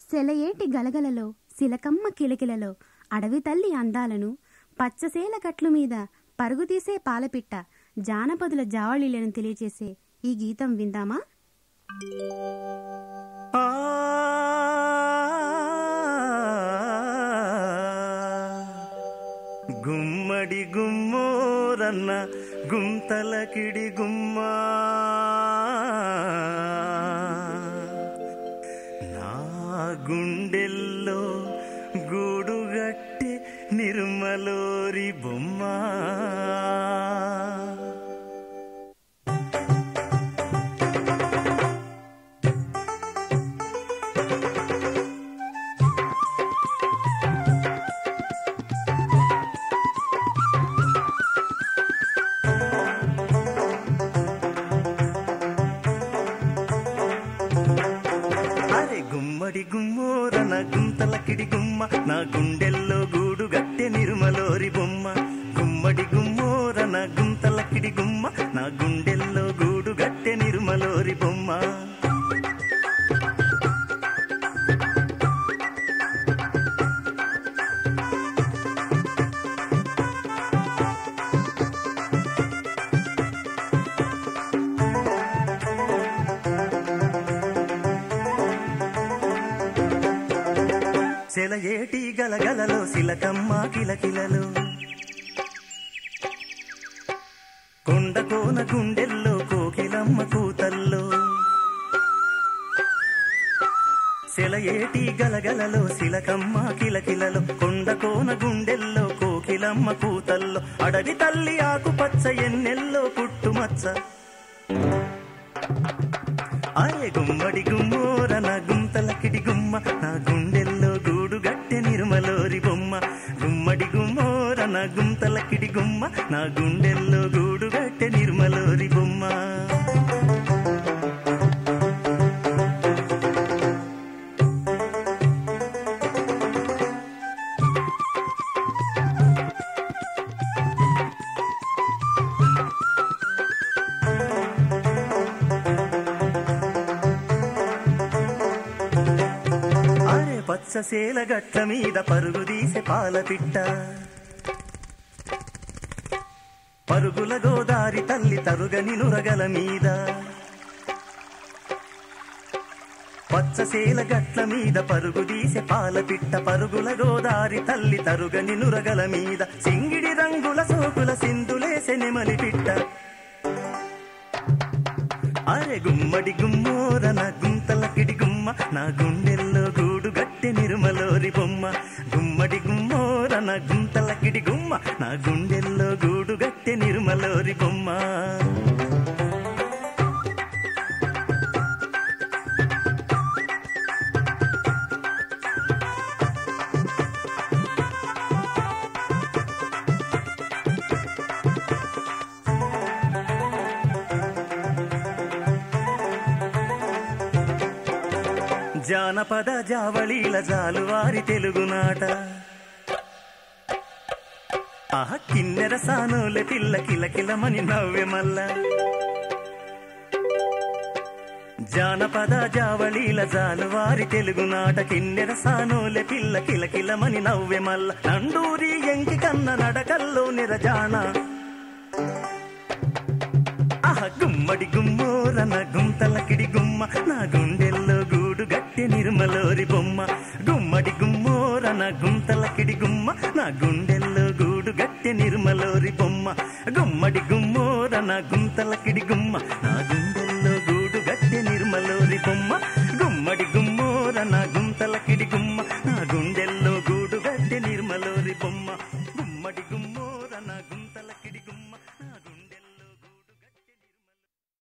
సెలయేటి గలగలలో సిలకమ్మ కిలకిలలో అడవి తల్లి అందాలను పచ్చసేల గట్లు మీద పరుగు తీసే పాలపిట్ట జానపదుల జావళీలను తెలియచేసే ఈ గీతం విందామా ఆ గుమ్మడి గుమ్మోరన్న గుంతల కిడి గుమ్మా నా గుండెల్లో గూడుగట్టి నిర్మలోరి బొమ్మ అరే గుమ్మడి గుమ్మోరన గుంతల కిడి గుమ్మ నా గుండెల్లో గూడు గట్టె నిర్మలోరి బొమ్మ గుమ్మడి గుమ్మోరన గుంతల కిడి గుమ్మ నా గుండెల్లో గూడు గట్టె నిర్మలోరి బొమ్మ సెలయేటి గలగలలో సిలకమ్మ కిలకిలలో కొండ కోన గుండెల్లో కోకిలమ్మ కూతల్లో సెలయేటి గలగలలో సిలకమ్మ కిలకిలలో కొండ కోన గుండెల్లో కోకిలమ్మ కూతల్లో అడవి తల్లి ఆకుపచ్చ ఎన్నెల్లో పుట్టుమచ్చ అరే గుమ్మడి గుమ్మోర నా గుంతల కిడి గుమ్మ నా గుండెల్లో గూడు గట్టె నిర్మలోరి బొమ్మ గుమ్మడి గుమ్మోర నా గుంతల కిడి గుమ్మ నా గుండెల్లో గూడు గట్టె నిర్మలోరి బొమ్మ అరే పచ్చసేల గట్ల మీద పరుగు తీసే పాల పిట్ట పరుగుల గోదారి తల్లి తరుగని నురగల మీద పచ్చసేల గట్ల మీద పరుగు తీసే పాల పిట్ట పరుగుల గోదారి తల్లి తరుగని నురగల మీద సింగిడి రంగుల సోకుల సింధులేసె నెమలి పిట్ట అరే గుమ్మడి గుమ్మోర నా గుంతల కిడి గుమ్మ నా గుండెల్లో గూడు గట్టె నిర్మలోరి బొమ్మ గుమ్మడి గుమ్మోర నా గుంతల కిడి గుమ్మ నా గుండెల్లో గూడు గట్టె నిర్మలోరి బొమ్మ జానపద జావళీల జాలువారి తెలుగునాట ఆహ కిన్నెర సానుల పిల్ల కిలకిలమని నవ్వె మల్ల జానపద జావళీల జాలువారి తెలుగునాట కిన్నెర సానుల పిల్ల కిలకిలమని నవ్వె మల్ల నండూరి ఎంకి కన్న నడకల్లో నిరజాన ఆహ గుమ్మడి గుమ్మోరన గుంతల కిడి గుమ్మ నా గుండెల్లో గూడు గట్టి నిర్మలోరి బొమ్మ గుమ్మడి గుమ్మోరన గుంతల కిడి గుమ్మ నా గుండెల్లో గూడు గట్టి నిర్మలోరి బొమ్మ గుమ్మడి గుమ్మోరన గుంతల కిడి గుమ్మ నా గుండెల్లో గూడు గట్టి నిర్మలోరి బొమ్మ గుమ్మడి గుమ్మోరన గుంతల కిడి గుమ్మ నా గుండెల్లో గూడు గట్టి నిర్మలోరి బొమ్మ గుమ్మడి గుమ్మ